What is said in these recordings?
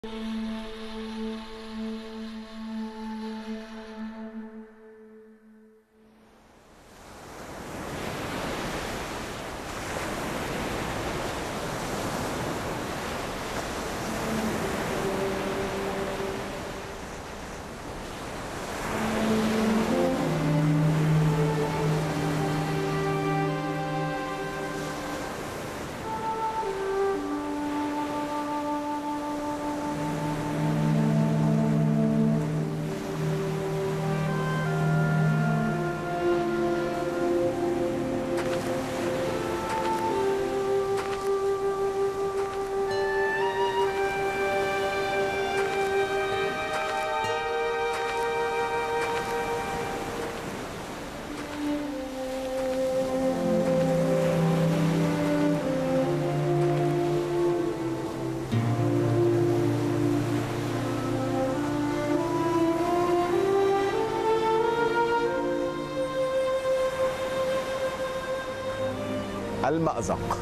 المأزق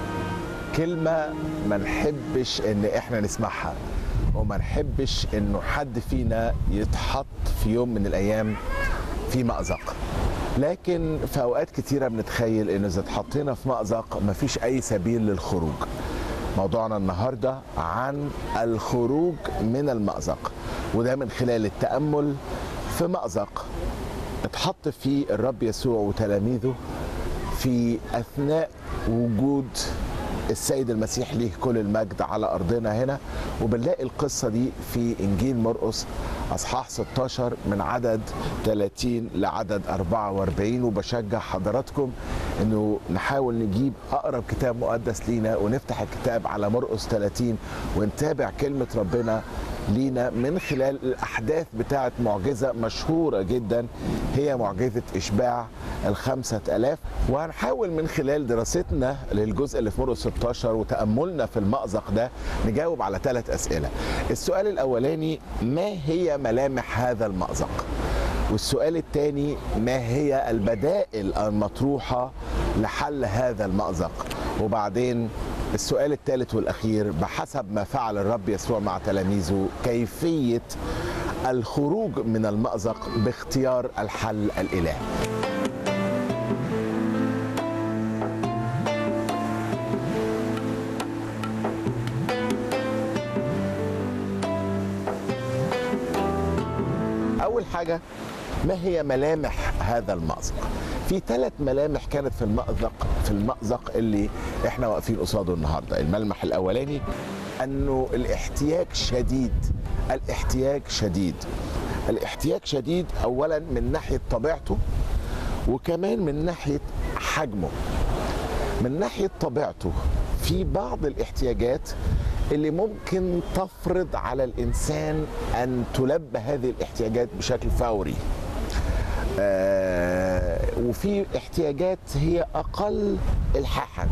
كلمة ما نحبش ان احنا نسمعها وما نحبش انه حد فينا يتحط في يوم من الايام في مأزق لكن في اوقات كتيرة بنتخيل ان اذا اتحطينا في مأزق مفيش اي سبيل للخروج موضوعنا النهاردة عن الخروج من المأزق وده من خلال التأمل في مأزق اتحط فيه الرب يسوع وتلاميذه في اثناء وجود السيد المسيح ليه كل المجد على ارضنا هنا وبنلاقي القصه دي في انجيل مرقس اصحاح 16 من عدد 30 لعدد 44 وبشجع حضراتكم انه نحاول نجيب اقرب كتاب مقدس لينا ونفتح الكتاب على مرقس 30 ونتابع كلمه ربنا لينا من خلال الاحداث بتاعه معجزه مشهوره جدا هي معجزه اشباع الخمسة ألاف وهنحاول من خلال دراستنا للجزء اللي في مرقس 16 وتأملنا في المأزق ده نجاوب على ثلاث أسئلة السؤال الأولاني ما هي ملامح هذا المأزق والسؤال الثاني ما هي البدائل المطروحة لحل هذا المأزق وبعدين السؤال الثالث والأخير بحسب ما فعل الرب يسوع مع تلاميذه كيفية الخروج من المأزق باختيار الحل الإلهي أول حاجة ما هي ملامح هذا المأزق؟ في ثلاث ملامح كانت في المأزق في المأزق اللي احنا واقفين قصاده النهارده، الملمح الأولاني أنه الاحتياج شديد، الاحتياج شديد. الاحتياج شديد أولا من ناحية طبيعته وكمان من ناحية حجمه. من ناحية طبيعته في بعض الاحتياجات اللي ممكن تفرض على الانسان ان تلبى هذه الاحتياجات بشكل فوري آه وفي احتياجات هي اقل الحاحا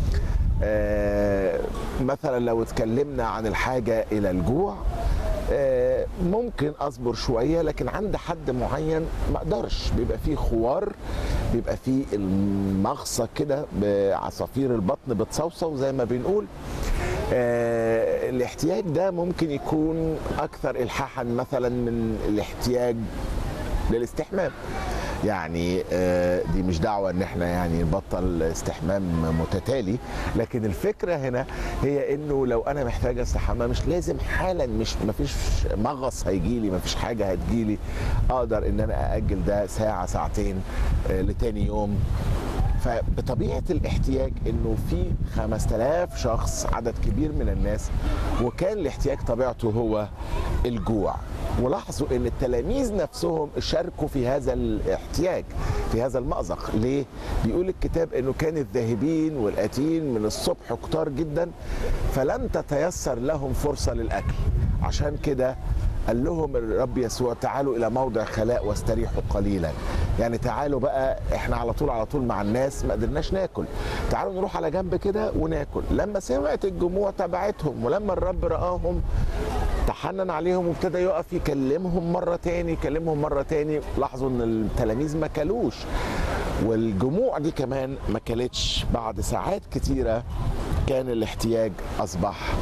آه مثلا لو اتكلمنا عن الحاجه الى الجوع آه ممكن اصبر شويه لكن عند حد معين ما اقدرش بيبقى فيه خوار بيبقى فيه المغصه كده بعصافير البطن بتصوصو زي ما بنقول آه الاحتياج ده ممكن يكون اكثر الحاحا مثلا من الاحتياج للاستحمام يعني آه دي مش دعوة ان احنا يعني نبطل استحمام متتالي لكن الفكرة هنا هي انه لو انا محتاج استحمى مش لازم حالا مش مفيش مغص هيجيلي مفيش حاجة هتجيلي اقدر ان انا ااجل ده ساعة ساعتين آه لتاني يوم فبطبيعه الاحتياج انه في 5000 شخص عدد كبير من الناس وكان الاحتياج طبيعته هو الجوع ولاحظوا ان التلاميذ نفسهم شاركوا في هذا الاحتياج في هذا المأزق ليه بيقول الكتاب انه كان الذاهبين والاتين من الصبح كتار جدا فلم تتيسر لهم فرصه للاكل عشان كده قال لهم الرب يسوع تعالوا الى موضع خلاء واستريحوا قليلا يعني تعالوا بقى احنا على طول على طول مع الناس ما قدرناش ناكل تعالوا نروح على جنب كده وناكل لما سمعت الجموع تبعتهم ولما الرب رآهم تحنن عليهم وابتدى يقف يكلمهم مرة تاني يكلمهم مرة تاني لاحظوا ان التلاميذ ما كلوش والجموع دي كمان ما كلتش بعد ساعات كتيرة كان الاحتياج أصبح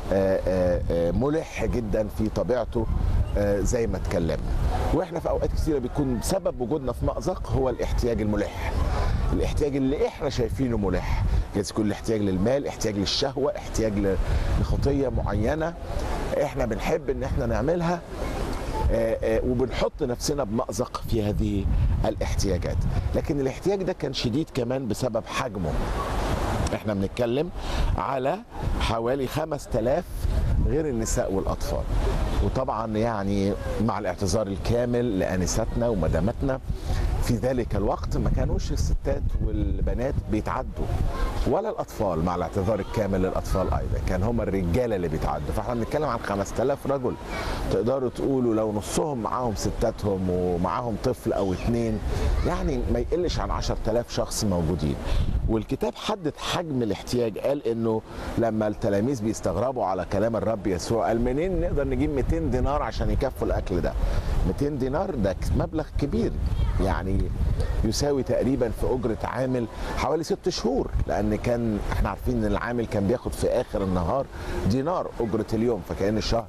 آه، آه، آه، ملح جدا في طبيعته آه، زي ما اتكلمنا واحنا في اوقات كثيره بيكون سبب وجودنا في مأزق هو الاحتياج الملح الاحتياج اللي احنا شايفينه ملح جايز يكون الاحتياج للمال احتياج للشهوه احتياج ل- لخطيه معينه احنا بنحب ان احنا نعملها آه، آه، وبنحط نفسنا بمأزق في هذه الاحتياجات لكن الاحتياج ده كان شديد كمان بسبب حجمه احنا بنتكلم على حوالي 5000 غير النساء والاطفال وطبعا يعني مع الاعتذار الكامل لانستنا ومداماتنا في ذلك الوقت ما كانوش الستات والبنات بيتعدوا ولا الاطفال مع الاعتذار الكامل للاطفال ايضا كان هم الرجاله اللي بيتعدوا فاحنا بنتكلم عن 5000 رجل تقدروا تقولوا لو نصهم معاهم ستاتهم ومعاهم طفل او اتنين يعني ما يقلش عن 10000 شخص موجودين والكتاب حدد حجم الاحتياج قال انه لما التلاميذ بيستغربوا على كلام الرب يسوع قال منين نقدر نجيب 200 دينار عشان يكفوا الاكل ده 200 دينار ده مبلغ كبير يعني يساوي تقريبا في اجره عامل حوالي ست شهور لان كان احنا عارفين ان العامل كان بياخد في اخر النهار دينار اجره اليوم فكان الشهر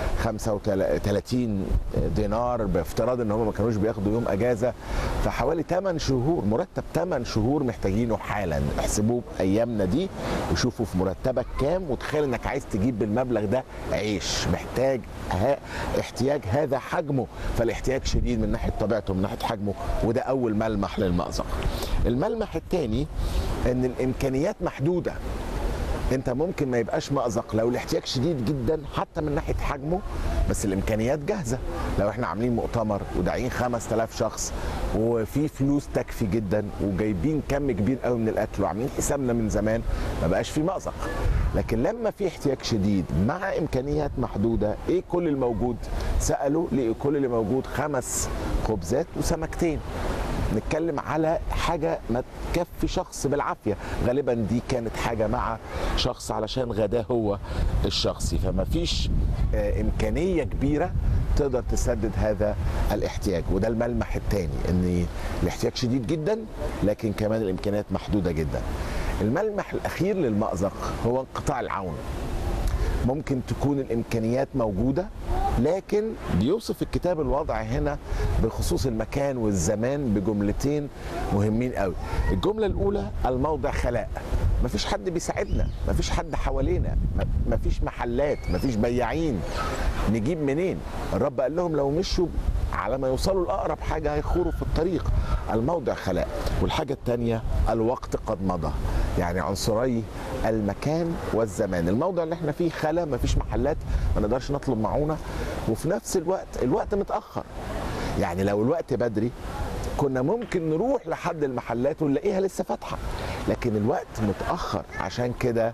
35 دينار بافتراض ان هم ما كانوش بياخدوا يوم اجازه فحوالي 8 شهور مرتب 8 شهور محتاجينه حالا احسبوه بايامنا دي وشوفوا في مرتبك كام وتخيل انك عايز تجيب بالمبلغ ده عيش محتاج ها احتياج هذا حجمه فالاحتياج شديد من ناحيه طبيعته من ناحيه حجمه وده اول ملمح للمأزق الملمح الثاني ان الامكانيات محدوده انت ممكن ما يبقاش مأزق لو الاحتياج شديد جدا حتى من ناحيه حجمه بس الامكانيات جاهزه لو احنا عاملين مؤتمر وداعين 5000 شخص وفي فلوس تكفي جدا وجايبين كم كبير قوي من الاكل وعاملين حسابنا من زمان ما بقاش في مأزق لكن لما في احتياج شديد مع امكانيات محدوده ايه كل الموجود سالوا لقوا كل اللي موجود خمس خبزات وسمكتين نتكلم على حاجة ما تكفي شخص بالعافية غالبا دي كانت حاجة مع شخص علشان غداه هو الشخصي فما فيش آه، إمكانية كبيرة تقدر تسدد هذا الاحتياج وده الملمح الثاني ان الاحتياج شديد جدا لكن كمان الامكانيات محدوده جدا الملمح الاخير للمأزق هو انقطاع العون ممكن تكون الامكانيات موجوده لكن بيوصف الكتاب الوضع هنا بخصوص المكان والزمان بجملتين مهمين قوي الجمله الاولى الموضع خلاء مفيش حد بيساعدنا مفيش حد حوالينا م- مفيش محلات مفيش بياعين نجيب منين الرب قال لهم لو مشوا على ما يوصلوا لاقرب حاجه هيخوروا في الطريق الموضع خلاء والحاجه الثانيه الوقت قد مضى يعني عنصري المكان والزمان الموضع اللي احنا فيه خلا مفيش محلات ما نقدرش نطلب معونه وفي نفس الوقت الوقت متاخر يعني لو الوقت بدري كنا ممكن نروح لحد المحلات ونلاقيها لسه فاتحه لكن الوقت متاخر عشان كده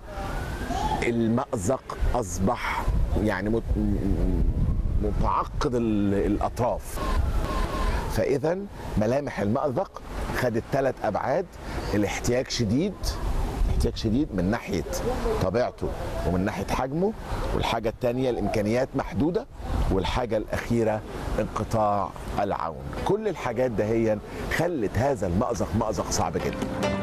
المأزق اصبح يعني مت- متعقد ال- الاطراف فاذا ملامح المأزق خدت ثلاث ابعاد الاحتياج شديد احتياج شديد من ناحيه طبيعته ومن ناحيه حجمه والحاجه الثانيه الامكانيات محدوده والحاجه الاخيره انقطاع العون كل الحاجات دهيا خلت هذا المأزق مأزق صعب جدا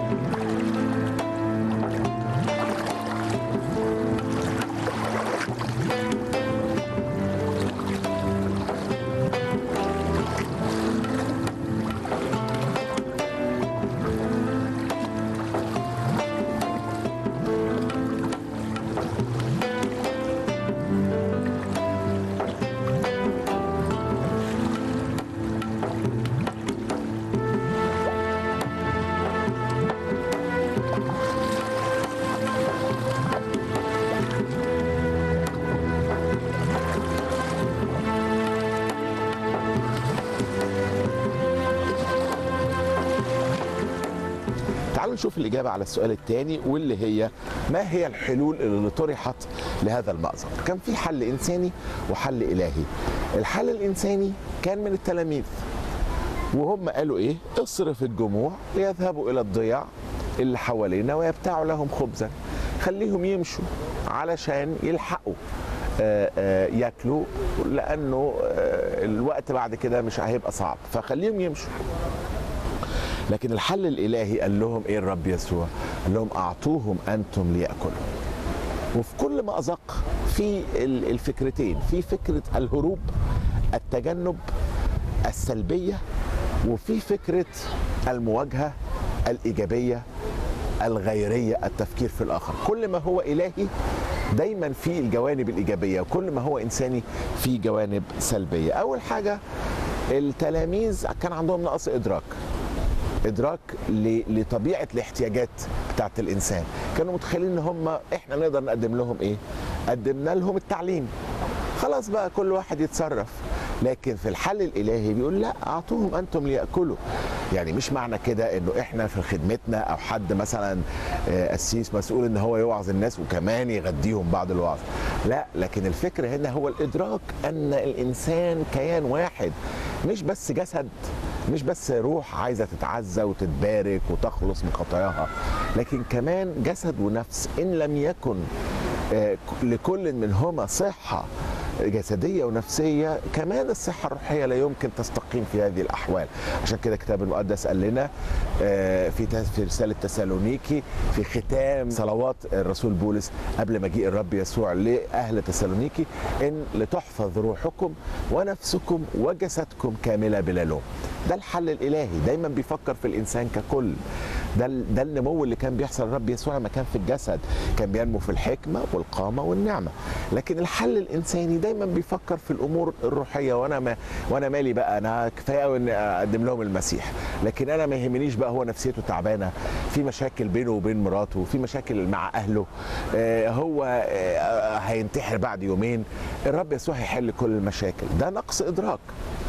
تعالوا نشوف الإجابة على السؤال الثاني واللي هي ما هي الحلول اللي طرحت لهذا المأزق كان في حل إنساني وحل إلهي الحل الإنساني كان من التلاميذ وهم قالوا إيه اصرف الجموع ليذهبوا إلى الضياع اللي حوالينا ويبتاعوا لهم خبزا خليهم يمشوا علشان يلحقوا آه، آه، ياكلوا لانه آه، الوقت بعد كده مش هيبقى صعب فخليهم يمشوا لكن الحل الالهي قال لهم ايه الرب يسوع قال لهم اعطوهم انتم لياكلوا وفي كل مأزق في ال- الفكرتين في فكرة الهروب التجنب السلبية وفي فكرة المواجهة الإيجابية الغيرية التفكير في الآخر كل ما هو إلهي دايما في الجوانب الإيجابية وكل ما هو إنساني في جوانب سلبية أول حاجة التلاميذ كان عندهم نقص إدراك ادراك ل- لطبيعه الاحتياجات بتاعت الانسان كانوا متخيلين ان هم احنا نقدر نقدم لهم ايه قدمنا لهم التعليم خلاص بقى كل واحد يتصرف لكن في الحل الالهي بيقول لا اعطوهم انتم لياكلوا يعني مش معنى كده انه احنا في خدمتنا او حد مثلا آه، قسيس مسؤول ان هو يوعظ الناس وكمان يغديهم بعد الوعظ لا لكن الفكر هنا هو الادراك ان الانسان كيان واحد مش بس جسد مش بس روح عايزه تتعزى وتتبارك وتخلص من خطاياها لكن كمان جسد ونفس ان لم يكن آه، لكل منهما صحه جسديه ونفسيه كمان الصحه الروحيه لا يمكن تستقيم في هذه الاحوال عشان كده الكتاب المقدس قال لنا آه، في تس- في رساله تسالونيكي في ختام صلوات الرسول بولس قبل مجيء الرب يسوع لاهل تسالونيكي ان لتحفظ روحكم ونفسكم وجسدكم كامله بلا لوم ده الحل الالهي دايما بيفكر في الانسان ككل ده ال- ده النمو اللي كان بيحصل الرب يسوع لما كان في الجسد كان بينمو في الحكمه والقامه والنعمه لكن الحل الانساني دايما بيفكر في الامور الروحيه وانا ما وانا مالي بقى انا كفايه قوي ان اقدم لهم المسيح لكن انا ما يهمنيش بقى هو نفسيته تعبانه في مشاكل بينه وبين مراته في مشاكل مع اهله آه، هو آه، هينتحر بعد يومين الرب يسوع هيحل كل المشاكل ده نقص ادراك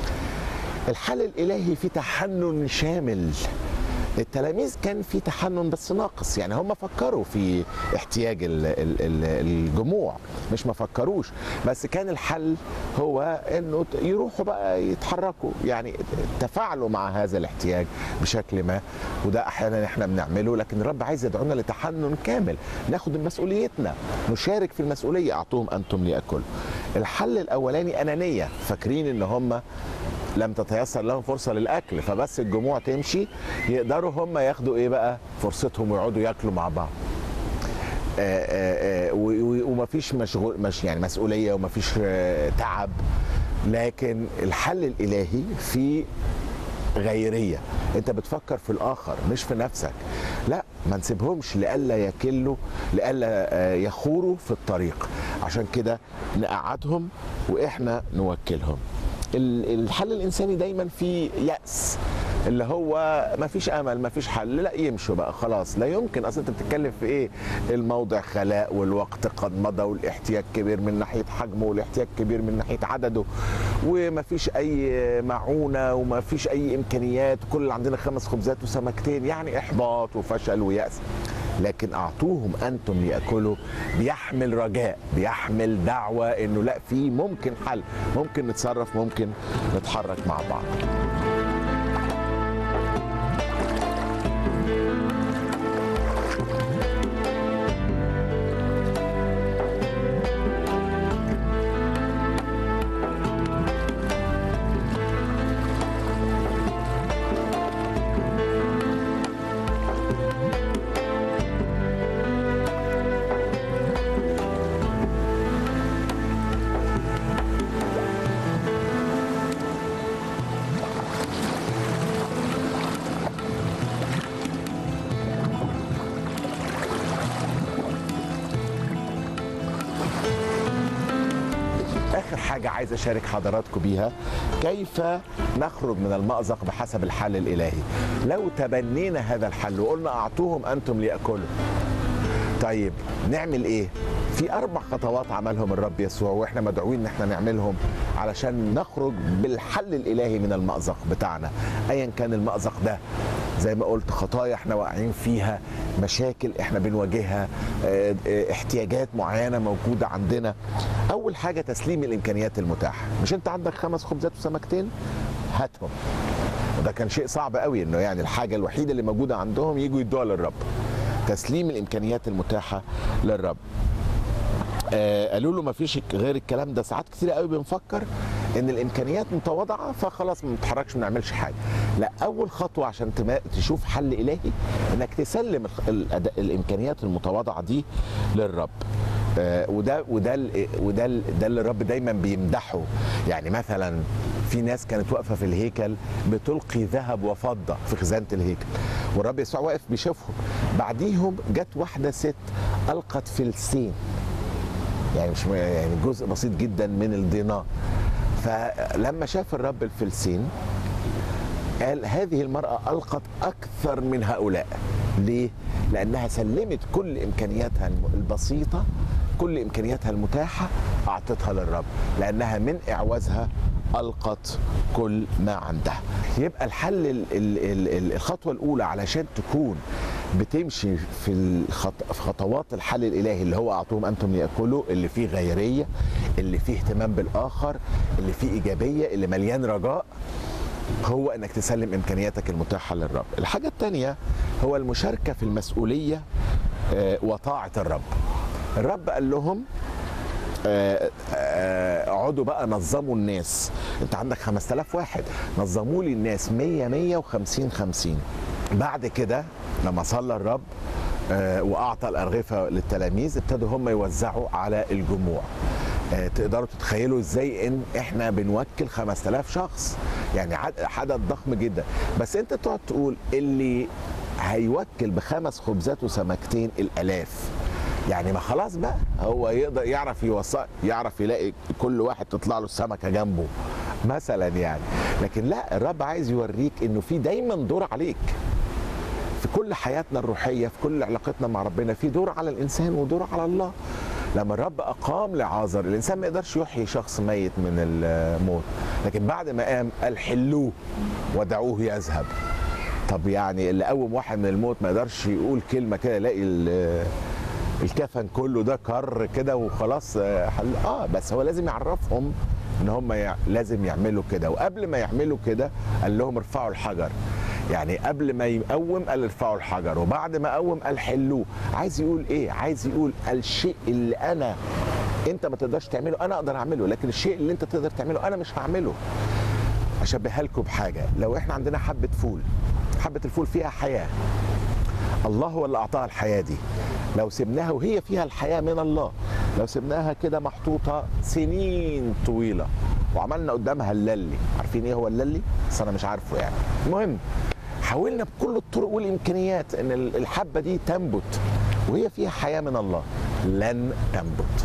الحل الالهي في تحنن شامل التلاميذ كان في تحنن بس ناقص يعني هم فكروا في احتياج ال- ال- ال- الجموع مش ما فكروش بس كان الحل هو انه ت- يروحوا بقى يتحركوا يعني تفاعلوا مع هذا الاحتياج بشكل ما وده احيانا احنا بنعمله لكن الرب عايز يدعونا لتحنن كامل ناخد مسؤوليتنا نشارك في المسؤوليه اعطوهم انتم ليأكلوا الحل الاولاني انانيه فاكرين ان هم لم تتيسر لهم فرصه للاكل فبس الجموع تمشي يقدروا هم ياخدوا ايه بقى فرصتهم ويقعدوا ياكلوا مع بعض آه، آه، آه، و- و- ومفيش مشغول مش يعني مسؤوليه ومفيش آه، تعب لكن الحل الالهي في غيريه انت بتفكر في الاخر مش في نفسك لا ما نسيبهمش لئلا يكلوا لئلا آه، يخوروا في الطريق عشان كده نقعدهم واحنا نوكلهم ال- الحل الانساني دايما فيه ياس اللي هو ما فيش امل ما فيش حل لا يمشوا بقى خلاص لا يمكن اصل انت بتتكلم في ايه الموضع خلاء والوقت قد مضى والاحتياج كبير من ناحيه حجمه والاحتياج كبير من ناحيه عدده وما فيش اي معونه وما فيش اي امكانيات كل اللي عندنا خمس خبزات وسمكتين يعني احباط وفشل وياس لكن اعطوهم انتم لياكلوا بيحمل رجاء بيحمل دعوه انه لا في ممكن حل ممكن نتصرف ممكن نتحرك مع بعض اخر حاجه عايز اشارك حضراتكم بيها كيف نخرج من المأزق بحسب الحل الالهي لو تبنينا هذا الحل وقلنا اعطوهم انتم ليأكلوا طيب نعمل ايه في اربع خطوات عملهم الرب يسوع واحنا مدعوين ان احنا نعملهم علشان نخرج بالحل الالهي من المأزق بتاعنا ايا كان المأزق ده زي ما قلت خطايا احنا واقعين فيها مشاكل احنا بنواجهها اه، اه، احتياجات معينه موجوده عندنا اول حاجه تسليم الامكانيات المتاحه مش انت عندك خمس خبزات وسمكتين هاتهم وده كان شيء صعب قوي انه يعني الحاجه الوحيده اللي موجوده عندهم يجوا يدوها للرب تسليم الامكانيات المتاحه للرب آه قالوا له ما فيش غير الكلام ده ساعات كتير قوي بنفكر ان الامكانيات متواضعه فخلاص ما نتحركش ما نعملش حاجه لا اول خطوه عشان تما- تشوف حل الهي انك تسلم الخ- الأد- الامكانيات المتواضعه دي للرب آه، وده وده ال- وده ال- ده اللي الرب دايما بيمدحه يعني مثلا في ناس كانت واقفه في الهيكل بتلقي ذهب وفضه في خزانه الهيكل والرب يسوع واقف بيشوفهم بعديهم جت واحده ست القت فلسين يعني مش يعني جزء بسيط جدا من الدينار فلما شاف الرب الفلسين قال هذه المرأة ألقت أكثر من هؤلاء ليه؟ لأنها سلمت كل إمكانياتها الم- البسيطة كل إمكانياتها المتاحة أعطتها للرب لأنها من إعوازها ألقت كل ما عندها يبقى الحل ال- ال- ال- ال- الخطوة الأولى علشان تكون بتمشي في الخط... في خطوات الحل الإلهي اللي هو أعطوهم أنتم ليأكلوا اللي فيه غيرية اللي فيه اهتمام بالآخر اللي فيه إيجابية اللي مليان رجاء هو انك تسلم امكانياتك المتاحه للرب الحاجه الثانيه هو المشاركه في المسؤوليه آه، وطاعه الرب الرب قال لهم آه، آه، اقعدوا بقى نظموا الناس انت عندك 5000 واحد نظموا لي الناس 100 100 و50 50 بعد كده لما صلى الرب آه، واعطى الارغفه للتلاميذ ابتدوا هم يوزعوا على الجموع آه، تقدروا تتخيلوا ازاي ان احنا بنوكل 5000 شخص يعني عد- عدد ضخم جدا بس انت تقعد تقول اللي هيوكل بخمس خبزات وسمكتين الالاف يعني ما خلاص بقى هو يقدر يعرف يوصل يعرف يلاقي كل واحد تطلع له السمكه جنبه مثلا يعني لكن لا الرب عايز يوريك انه في دايما دور عليك في كل حياتنا الروحيه في كل علاقتنا مع ربنا في دور على الانسان ودور على الله لما الرب اقام لعازر الانسان ما يقدرش يحيي شخص ميت من الموت لكن بعد ما قام قال حلوه ودعوه يذهب طب يعني اللي قوم واحد من الموت ما يقدرش يقول كلمه كده يلاقي ال- الكفن كله ده كر كده وخلاص آه، حل اه بس هو لازم يعرفهم ان هم يع... لازم يعملوا كده وقبل ما يعملوا كده قال لهم ارفعوا الحجر يعني قبل ما يقوم قال ارفعوا الحجر وبعد ما قوم قال حلوه عايز يقول ايه عايز يقول الشيء اللي انا انت ما تقدرش تعمله انا اقدر اعمله لكن الشيء اللي انت تقدر تعمله انا مش هعمله اشبهها لكم بحاجه لو احنا عندنا حبه فول حبه الفول فيها حياه الله هو اللي اعطاها الحياه دي لو سبناها وهي فيها الحياه من الله لو سبناها كده محطوطه سنين طويله وعملنا قدامها الللي عارفين ايه هو الللي بس انا مش عارفه يعني المهم حاولنا بكل الطرق والامكانيات ان الحبه دي تنبت وهي فيها حياه من الله لن تنبت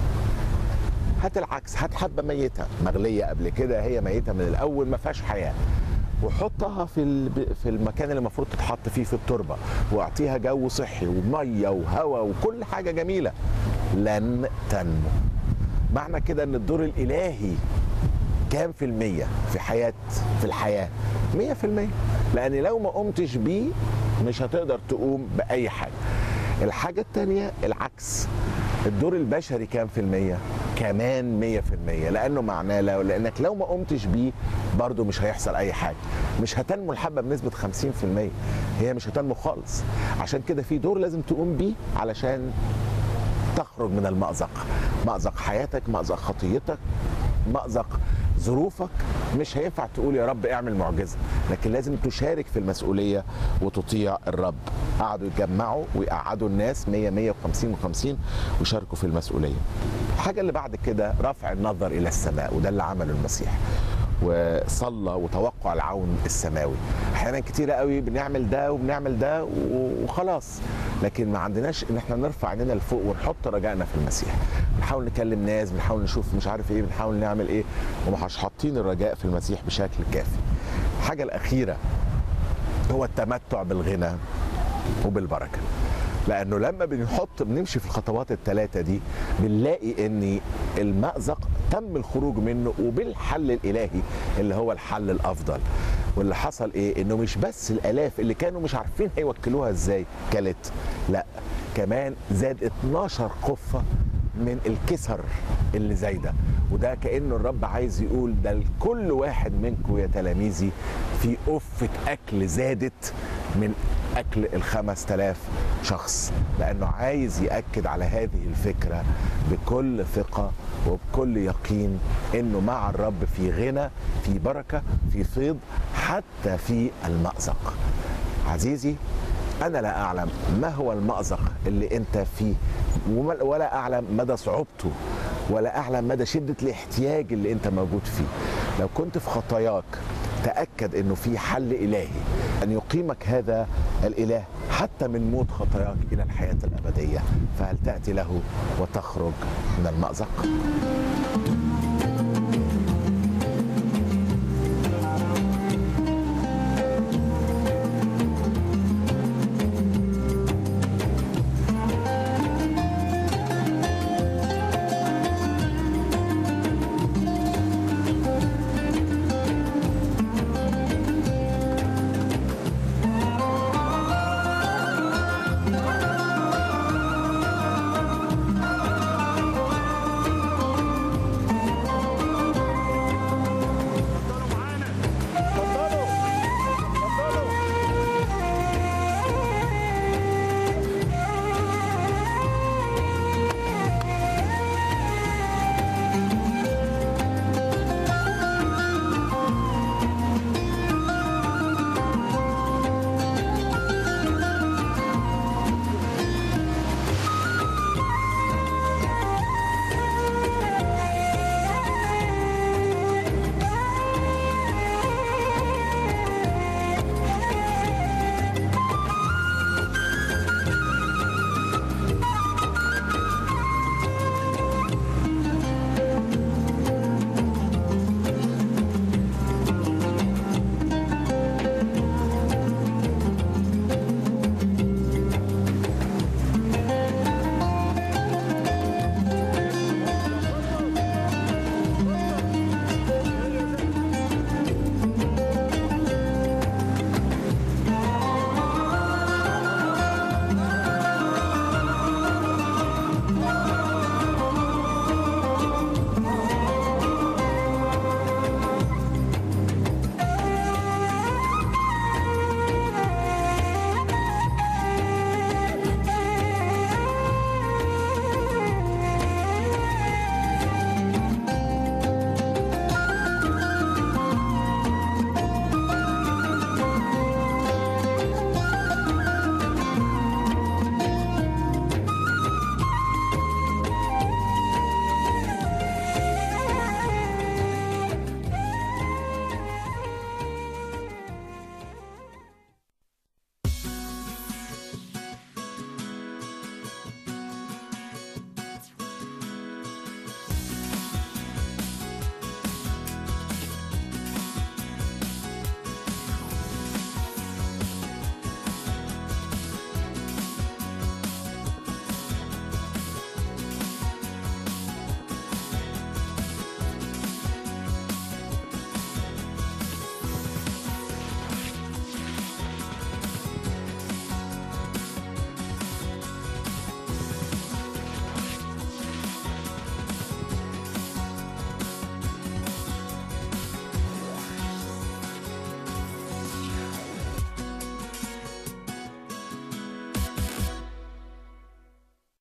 هات العكس هات حبه ميته مغليه قبل كده هي ميته من الاول ما فيهاش حياه وحطها في ال- في المكان اللي المفروض تتحط فيه في التربه واعطيها جو صحي وميه وهواء وكل حاجه جميله لن تنمو معنى كده ان الدور الالهي كام في المية في حياة في الحياة مية في المية لأن لو ما قمتش بيه مش هتقدر تقوم بأي حاجة الحاجة التانية العكس الدور البشري كام في المية كمان مية في المية لأنه معناه لو لأنك لو ما قمتش بيه برضو مش هيحصل أي حاجة مش هتنمو الحبة بنسبة خمسين في المية هي مش هتنمو خالص عشان كده في دور لازم تقوم بيه علشان تخرج من المأزق مأزق حياتك مأزق خطيتك مأزق ظروفك مش هينفع تقول يا رب اعمل معجزة لكن لازم تشارك في المسؤولية وتطيع الرب قعدوا يجمعوا ويقعدوا الناس 100 150 و50 وشاركوا في المسؤولية الحاجة اللي بعد كده رفع النظر إلى السماء وده اللي عمله المسيح وصلى وتوقع العون السماوي احيانا كتيرة قوي بنعمل ده وبنعمل ده وخلاص لكن ما عندناش ان احنا نرفع عينينا لفوق ونحط رجائنا في المسيح بنحاول نكلم ناس بنحاول نشوف مش عارف ايه بنحاول نعمل ايه ومش حاطين الرجاء في المسيح بشكل كافي الحاجة الأخيرة هو التمتع بالغنى وبالبركة لانه لما بنحط بنمشي في الخطوات الثلاثه دي بنلاقي ان المأزق تم الخروج منه وبالحل الالهي اللي هو الحل الافضل واللي حصل ايه انه مش بس الالاف اللي كانوا مش عارفين هيوكلوها ازاي كلت لا كمان زاد 12 قفه من الكسر اللي زي ده وده كانه الرب عايز يقول ده لكل واحد منكم يا تلاميذي في قفه اكل زادت من اكل الخمس تلاف شخص لانه عايز ياكد على هذه الفكره بكل ثقه وبكل يقين انه مع الرب في غنى في بركه في فيض حتى في المازق عزيزي انا لا اعلم ما هو المازق اللي انت فيه وما- ولا اعلم مدى صعوبته ولا اعلم مدى شده الاحتياج اللي انت موجود فيه لو كنت في خطاياك تاكد انه في حل الهي ان يقيمك هذا الاله حتى من موت خطاياك الى الحياه الابديه فهل تاتي له وتخرج من المازق